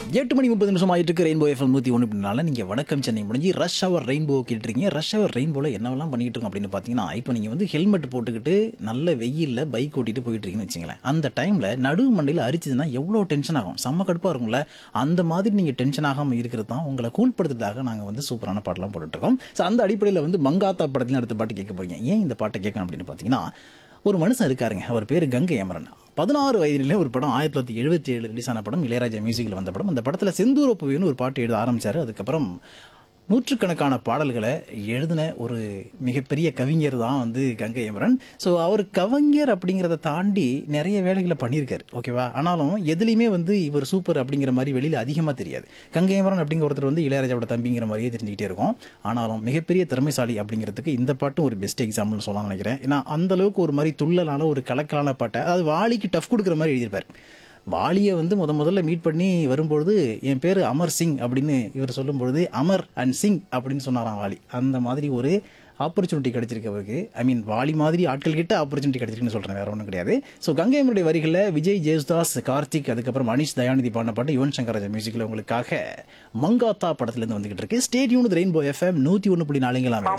எட்டு மணி முப்பது நிமிஷம் ஆயிட்டு இருக்கு ரெயின்போ எஃப்எம் நூற்றி ஒன்று அப்படினால நீங்கள் வணக்கம் சென்னை முடிஞ்சு ரஷ் அவர் ரெயின்போ கேட்டுருக்கீங்க ரஷ் அவர் ரெயின்போவில் என்னவெல்லாம் பண்ணிட்டு இருக்கோம் அப்படின்னு பார்த்தீங்கன்னா இப்போ நீங்கள் வந்து ஹெல்மெட் போட்டுக்கிட்டு நல்ல வெயிலில் பைக் ஓட்டிட்டு போயிட்டு இருக்கீங்கன்னு வச்சுங்களேன் அந்த டைமில் நடு மண்டையில் அரிச்சதுன்னா எவ்வளோ டென்ஷன் ஆகும் செம்ம கடுப்பாக இருக்கும்ல அந்த மாதிரி நீங்கள் டென்ஷன் ஆகாமல் இருக்கிறது தான் உங்களை கூல்படுத்துறதுக்காக நாங்கள் வந்து சூப்பரான பாட்டெல்லாம் போட்டுட்ருக்கோம் ஸோ அந்த அடிப்படையில் வந்து மங்காத்தா படத்துல அடுத்த பாட்டு கேட்க போறீங்க ஏன் இந்த பாட்டை கேட்கணும் அப்படின்னு பார்த்தீங்கன்னா ஒரு மனுஷன் இருக்காருங்க அவர் பேர் கங்கை அமரன் பதினாறு வயதிலே ஒரு படம் ஆயிரத்தி தொள்ளாயிரத்தி எழுபத்தி ஏழு ரிலீஸ் ஆன படம் இளையராஜா மியூசிக்கில் வந்த படம் அந்த படத்தில் செந்தூர புவின்னு ஒரு பாட்டு எழுத ஆரம்பிச்சாரு அதுக்கப்புறம் நூற்றுக்கணக்கான பாடல்களை எழுதின ஒரு மிகப்பெரிய கவிஞர் தான் வந்து கங்கை அமரன் ஸோ அவர் கவிஞர் அப்படிங்கிறத தாண்டி நிறைய வேலைகளை பண்ணியிருக்காரு ஓகேவா ஆனாலும் எதுலேயுமே வந்து இவர் சூப்பர் அப்படிங்கிற மாதிரி வெளியில் அதிகமாக தெரியாது கங்கை அமரன் அப்படிங்கிற ஒருத்தர் வந்து இளையராஜாவோட தம்பிங்கிற மாதிரியே தெரிஞ்சுக்கிட்டே இருக்கும் ஆனாலும் மிகப்பெரிய திறமைசாலி அப்படிங்கிறதுக்கு இந்த பாட்டும் ஒரு பெஸ்ட் எக்ஸாம்பிள்னு சொல்லலாம் நினைக்கிறேன் ஏன்னா அந்த அளவுக்கு ஒரு மாதிரி துள்ளலான ஒரு கலக்கலான பாட்டை அதாவது வாலிக்கு டஃப் கொடுக்குற மாதிரி எழுதியிருப்பார் வாலியை வந்து முத முதல்ல மீட் பண்ணி வரும்பொழுது என் பேர் அமர் சிங் அப்படின்னு இவர் சொல்லும்பொழுது அமர் அண்ட் சிங் அப்படின்னு சொன்னாராம் வாலி அந்த மாதிரி ஒரு ஆப்பர்ச்சுனிட்டி கிடைச்சிருக்கு அவருக்கு ஐ மீன் வாலி மாதிரி ஆட்கள் கிட்ட ஆப்பர்ச்சுனிட்டி கிடைச்சிருக்குன்னு சொல்கிறேன் வேற ஒன்றும் கிடையாது ஸோ கங்கையம்மனுடைய வரிகளில் விஜய் ஜெயசுதாஸ் கார்த்திக் அதுக்கப்புறம் அனிஷ் தயாநிதி பாடின பாட்டு யுவன் சங்கர் ராஜா மியூசிக்கில் உங்களுக்காக மங்காத்தா படத்துலேருந்து வந்துகிட்டு இருக்கு ஸ்டேடியூன் ரெயின்போ எஃப்எம் நூற்றி ஒன்று புள்ளி நாலுங்களாமே